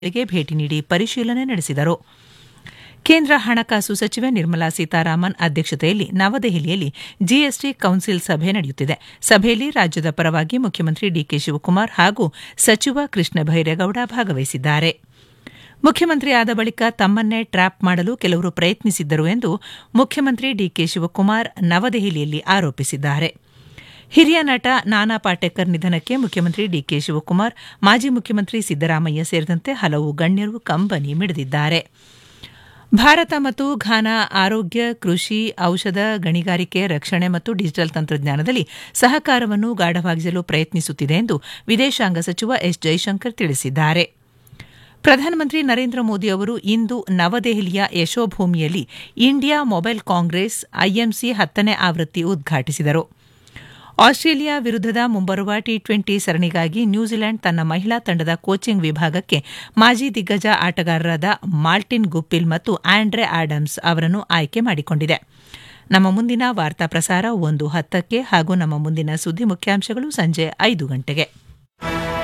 ಗೆ ಭೇಟಿ ನೀಡಿ ಪರಿಶೀಲನೆ ನಡೆಸಿದರು ಕೇಂದ್ರ ಹಣಕಾಸು ಸಚಿವೆ ನಿರ್ಮಲಾ ಸೀತಾರಾಮನ್ ಅಧ್ಯಕ್ಷತೆಯಲ್ಲಿ ನವದೆಹಲಿಯಲ್ಲಿ ಜಿಎಸ್ಟಿ ಕೌನ್ಸಿಲ್ ಸಭೆ ನಡೆಯುತ್ತಿದೆ ಸಭೆಯಲ್ಲಿ ರಾಜ್ಯದ ಪರವಾಗಿ ಮುಖ್ಯಮಂತ್ರಿ ಡಿಕೆ ಶಿವಕುಮಾರ್ ಹಾಗೂ ಸಚಿವ ಕೃಷ್ಣ ಬೈರೇಗೌಡ ಭಾಗವಹಿಸಿದ್ದಾರೆ ಮುಖ್ಯಮಂತ್ರಿ ಆದ ಬಳಿಕ ತಮ್ಮನ್ನೇ ಟ್ರ್ಯಾಪ್ ಮಾಡಲು ಕೆಲವರು ಪ್ರಯತ್ನಿಸಿದ್ದರು ಎಂದು ಮುಖ್ಯಮಂತ್ರಿ ಡಿಕೆ ಶಿವಕುಮಾರ್ ನವದೆಹಲಿಯಲ್ಲಿ ಆರೋಪಿಸಿದ್ದಾರೆ ಹಿರಿಯ ನಟ ನಾನಾ ಪಾಟೇಕರ್ ನಿಧನಕ್ಕೆ ಮುಖ್ಯಮಂತ್ರಿ ಡಿಕೆ ಶಿವಕುಮಾರ್ ಮಾಜಿ ಮುಖ್ಯಮಂತ್ರಿ ಸಿದ್ದರಾಮಯ್ಯ ಸೇರಿದಂತೆ ಹಲವು ಗಣ್ಯರು ಕಂಬನಿ ಮಿಡಿದಿದ್ದಾರೆ ಭಾರತ ಮತ್ತು ಘಾನಾ ಆರೋಗ್ಯ ಕೃಷಿ ಔಷಧ ಗಣಿಗಾರಿಕೆ ರಕ್ಷಣೆ ಮತ್ತು ಡಿಜಿಟಲ್ ತಂತ್ರಜ್ಞಾನದಲ್ಲಿ ಸಹಕಾರವನ್ನು ಗಾಢವಾಗಿಸಲು ಪ್ರಯತ್ನಿಸುತ್ತಿದೆ ಎಂದು ವಿದೇಶಾಂಗ ಸಚಿವ ಎಸ್ ಜೈಶಂಕರ್ ತಿಳಿಸಿದ್ದಾರೆ ಪ್ರಧಾನಮಂತ್ರಿ ನರೇಂದ್ರ ಮೋದಿ ಅವರು ಇಂದು ನವದೆಹಲಿಯ ಯಶೋಭೂಮಿಯಲ್ಲಿ ಇಂಡಿಯಾ ಮೊಬೈಲ್ ಕಾಂಗ್ರೆಸ್ ಐಎಂಸಿ ಹತ್ತನೇ ಆವೃತ್ತಿ ಉದ್ಘಾಟಿಸಿದರು ಆಸ್ಟ್ರೇಲಿಯಾ ವಿರುದ್ಧದ ಮುಂಬರುವ ಟಿ ಟ್ವೆಂಟಿ ಸರಣಿಗಾಗಿ ನ್ಯೂಜಿಲೆಂಡ್ ತನ್ನ ಮಹಿಳಾ ತಂಡದ ಕೋಚಿಂಗ್ ವಿಭಾಗಕ್ಕೆ ಮಾಜಿ ದಿಗ್ಗಜ ಆಟಗಾರರಾದ ಮಾರ್ಟಿನ್ ಗುಪ್ಪಿಲ್ ಮತ್ತು ಆಂಡ್ರೆ ಆಡಮ್ಸ್ ಅವರನ್ನು ಆಯ್ಕೆ ಮಾಡಿಕೊಂಡಿದೆ ನಮ್ಮ ಮುಂದಿನ ವಾರ್ತಾ ಪ್ರಸಾರ ಒಂದು ಹತ್ತಕ್ಕೆ ಹಾಗೂ ನಮ್ಮ ಮುಂದಿನ ಸುದ್ದಿ ಮುಖ್ಯಾಂಶಗಳು ಸಂಜೆ ಐದು ಗಂಟೆಗೆ